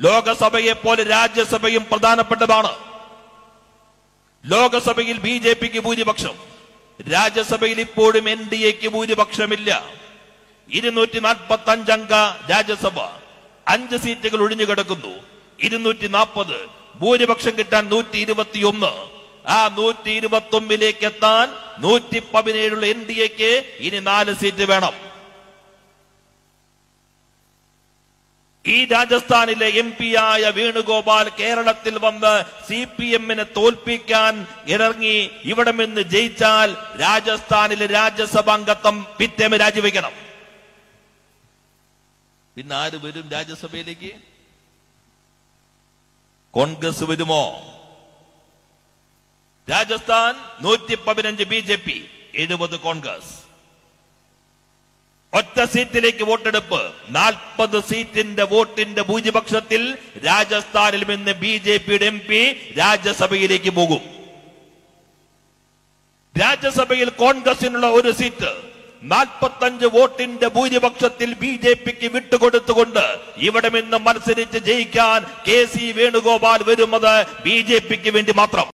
ലോകസഭയെ പോലെ രാജ്യസഭയും പ്രധാനപ്പെട്ടതാണ് ലോകസഭയിൽ B J പിക്ക് ഭൂരിപക്ഷം രാജ്യസഭയിൽ ഇപ്പോഴും എൻ ഡി എക്ക് ഭൂരിപക്ഷമില്ല ഇരുന്നൂറ്റി നാൽപ്പത്തി അഞ്ചംഗ രാജ്യസഭ അഞ്ച് സീറ്റുകൾ ഒഴിഞ്ഞു കിടക്കുന്നു ഇരുന്നൂറ്റി നാൽപ്പത് ഭൂരിപക്ഷം കിട്ടാൻ നൂറ്റി ഇരുപത്തിയൊന്ന് ആ നൂറ്റി ഇരുപത്തി ഒന്നിലേക്ക് എത്താൻ നൂറ്റി പതിനേഴുള്ള എൻ ഡി എക്ക് ഇനി നാല് സീറ്റ് വേണം ഈ രാജസ്ഥാനിലെ എം പി ആയ വേണുഗോപാൽ കേരളത്തിൽ വന്ന് സി പി എമ്മിനെ തോൽപ്പിക്കാൻ ഇറങ്ങി ഇവിടെ നിന്ന് ജയിച്ചാൽ രാജസ്ഥാനിലെ രാജ്യസഭാംഗത്വം പിറ്റേമ രാജിവെക്കണം പിന്നെ ആര് വരും രാജ്യസഭയിലേക്ക് കോൺഗ്രസ് വരുമോ രാജസ്ഥാൻ നൂറ്റി പതിനഞ്ച് ബി ജെ പി എഴുപത് കോൺഗ്രസ് ഒറ്റ സീറ്റിലേക്ക് വോട്ടെടുപ്പ് നാൽപ്പത് സീറ്റിന്റെ വോട്ടിന്റെ ഭൂരിപക്ഷത്തിൽ രാജസ്ഥാനിൽ നിന്ന് ബി ജെ പിയുടെ എം പി രാജ്യസഭയിലേക്ക് പോകും രാജ്യസഭയിൽ കോൺഗ്രസിനുള്ള ഒരു സീറ്റ് നാൽപ്പത്തഞ്ച് വോട്ടിന്റെ ഭൂരിപക്ഷത്തിൽ ബി ജെ പിക്ക് വിട്ടുകൊടുത്തുകൊണ്ട് ഇവിടെ നിന്ന് മത്സരിച്ച് ജയിക്കാൻ കെ സി വേണുഗോപാൽ വരുന്നത് ബി ജെ പിക്ക് വേണ്ടി മാത്രം